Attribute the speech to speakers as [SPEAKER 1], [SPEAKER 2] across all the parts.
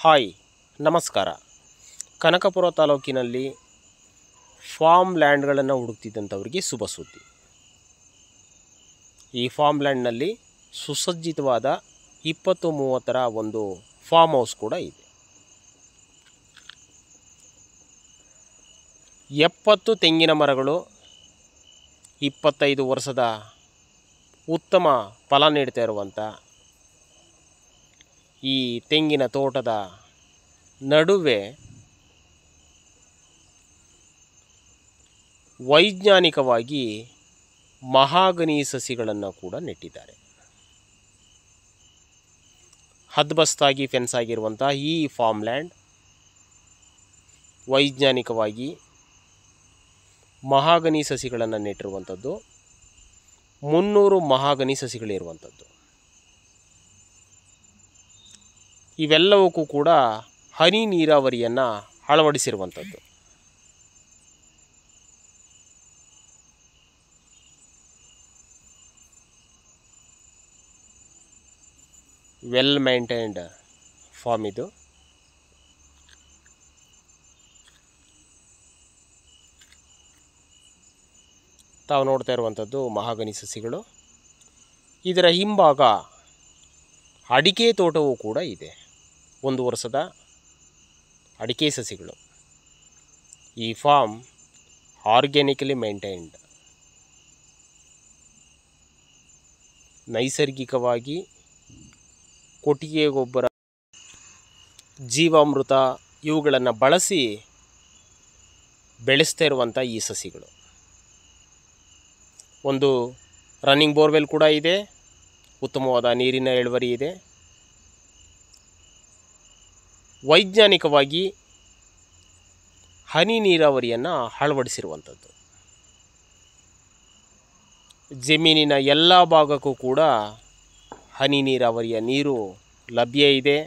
[SPEAKER 1] hi ನಮಸ್ಕಾರ ಕನಕಪುರ ತಾಲೂಕಿನಲ್ಲಿ form ಲ್ಯಾಂಡ್ಗಳನ್ನು ಹುಡುಕ್ತಿದ್ದಂಥವ್ರಿಗೆ ಶುಭ ಸುದ್ದಿ ಈ ಫಾರ್ಮ್ ಲ್ಯಾಂಡ್ನಲ್ಲಿ ಸುಸಜ್ಜಿತವಾದ ಇಪ್ಪತ್ತು ಮೂವತ್ತರ ಒಂದು ಫಾರ್ಮ್ ಹೌಸ್ ಕೂಡ ಇದೆ ಎಪ್ಪತ್ತು ತೆಂಗಿನ ಮರಗಳು ಇಪ್ಪತ್ತೈದು ವರ್ಷದ ಉತ್ತಮ ಫಲ ನೀಡ್ತಾ ಇರುವಂಥ ಈ ತೆಂಗಿನ ತೋಟದ ನಡುವೆ ವೈಜ್ಞಾನಿಕವಾಗಿ ಮಹಾಗನಿ ಸಸಿಗಳನ್ನು ಕೂಡ ನೆಟ್ಟಿದ್ದಾರೆ ಹದ್ಬಸ್ತಾಗಿ ಫೆನ್ಸ್ ಆಗಿರುವಂಥ ಈ ಫಾರ್ಮ್ ಲ್ಯಾಂಡ್ ವೈಜ್ಞಾನಿಕವಾಗಿ ಮಹಾಗನಿ ಸಸಿಗಳನ್ನು ನೆಟ್ಟಿರುವಂಥದ್ದು ಮುನ್ನೂರು ಮಹಾಗನಿ ಸಸಿಗಳಿರುವಂಥದ್ದು ಇವೆಲ್ಲವಕ್ಕೂ ಕೂಡ ಹನಿ ನೀರಾವರಿಯನ್ನು ಅಳವಡಿಸಿರುವಂಥದ್ದು ವೆಲ್ ಮೇಂಟೈನ್ಡ್ ಫಾರ್ಮ್ ಇದು ತಾವು ನೋಡ್ತಾ ಇರುವಂಥದ್ದು ಮಹಾಗನಿ ಸಸಿಗಳು ಇದರ ಹಿಂಭಾಗ ಅಡಿಕೆ ತೋಟವೂ ಕೂಡ ಇದೆ ಒಂದು ವರ್ಷದ ಅಡಿಕೆ ಸಸಿಗಳು ಈ ಫಾರ್ಮ್ ಆರ್ಗ್ಯಾನಿಕಲಿ ಮೇಂಟೈನ್ಡ್ ನೈಸರ್ಗಿಕವಾಗಿ ಕೊಟ್ಟಿಗೆ ಗೊಬ್ಬರ ಜೀವಾಮೃತ ಇವುಗಳನ್ನು ಬಳಸಿ ಬೆಳೆಸ್ತಾ ಇರುವಂಥ ಈ ಸಸಿಗಳು ಒಂದು ರನ್ನಿಂಗ್ ಬೋರ್ವೆಲ್ ಕೂಡ ಇದೆ ಉತ್ತಮವಾದ ನೀರಿನ ಇಳುವರಿ ಇದೆ ವೈಜ್ಞಾನಿಕವಾಗಿ ಹನಿ ನೀರಾವರಿಯನ್ನು ಅಳವಡಿಸಿರುವಂಥದ್ದು ಜಮೀನಿನ ಎಲ್ಲ ಭಾಗಕ್ಕೂ ಕೂಡ ಹನಿ ನೀರಾವರಿಯ ನೀರು ಲಭ್ಯ ಇದೆ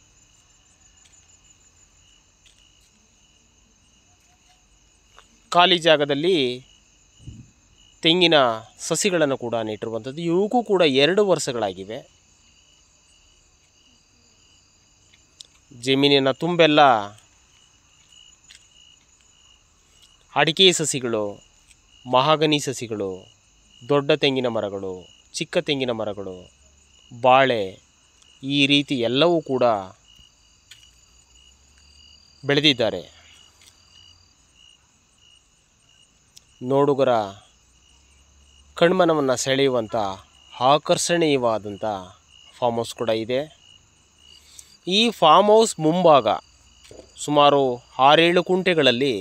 [SPEAKER 1] ಖಾಲಿ ಜಾಗದಲ್ಲಿ ತೆಂಗಿನ ಸಸಿಗಳನ್ನು ಕೂಡ ನೆಟ್ಟಿರುವಂಥದ್ದು ಇವಕ್ಕೂ ಕೂಡ ಎರಡು ವರ್ಷಗಳಾಗಿವೆ ಜಮೀನಿನ ತುಂಬೆಲ್ಲ ಅಡಿಕೆ ಸಸಿಗಳು ಮಹಾಗನಿ ಸಸಿಗಳು ದೊಡ್ಡ ತೆಂಗಿನ ಮರಗಳು ಚಿಕ್ಕ ತೆಂಗಿನ ಮರಗಳು ಬಾಳೆ ಈ ರೀತಿ ಎಲ್ಲವೂ ಕೂಡ ಬೆಳೆದಿದ್ದಾರೆ ನೋಡುಗರ ಕಣ್ಮನವನ್ನು ಸೆಳೆಯುವಂಥ ಆಕರ್ಷಣೀಯವಾದಂಥ ಫಾರ್ಮ್ ಹೌಸ್ ಕೂಡ ಇದೆ ಈ ಫಾರ್ಮ್ ಹೌಸ್ ಮುಂಭಾಗ ಸುಮಾರು ಆರೇಳು ಕುಂಟೆಗಳಲ್ಲಿ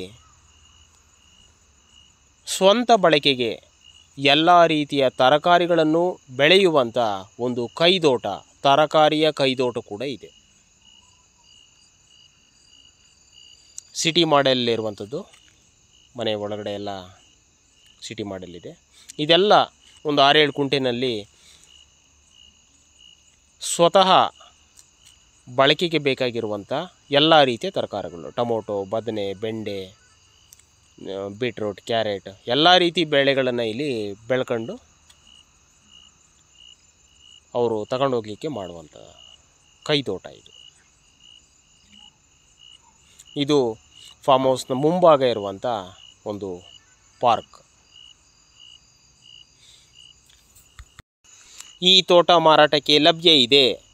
[SPEAKER 1] ಸ್ವಂತ ಬಳಕೆಗೆ ಎಲ್ಲ ರೀತಿಯ ತರಕಾರಿಗಳನ್ನು ಬೆಳೆಯುವಂಥ ಒಂದು ಕೈದೋಟ ತರಕಾರಿಯ ಕೈದೋಟ ಕೂಡ ಇದೆ ಸಿಟಿ ಮಾಡೆಲ್ಲಿರುವಂಥದ್ದು ಮನೆ ಒಳಗಡೆ ಎಲ್ಲ ಸಿಟಿ ಮಾಡೆಲ್ಲಿದೆ ಇದೆಲ್ಲ ಒಂದು ಆರೇಳು ಕುಂಟೆನಲ್ಲಿ ಸ್ವತಃ ಬಳಕೆಗೆ ಬೇಕಾಗಿರುವಂಥ ಎಲ್ಲ ರೀತಿಯ ತರಕಾರಿಗಳು ಟೊಮೊಟೊ ಬದನೆ ಬೆಂಡೆ ಬೀಟ್ರೂಟ್ ಕ್ಯಾರೆಟ್ ಎಲ್ಲ ರೀತಿ ಬೆಳೆಗಳನ್ನು ಇಲ್ಲಿ ಬೆಳ್ಕೊಂಡು ಅವರು ತಗೊಂಡೋಗ್ಲಿಕ್ಕೆ ಮಾಡುವಂಥ ಕೈತೋಟ ಇದು ಇದು ಫಾರ್ಮ್ ಹೌಸ್ನ ಮುಂಭಾಗ ಇರುವಂಥ ಒಂದು ಪಾರ್ಕ್ ಈ ತೋಟ ಮಾರಾಟಕ್ಕೆ ಲಭ್ಯ ಇದೆ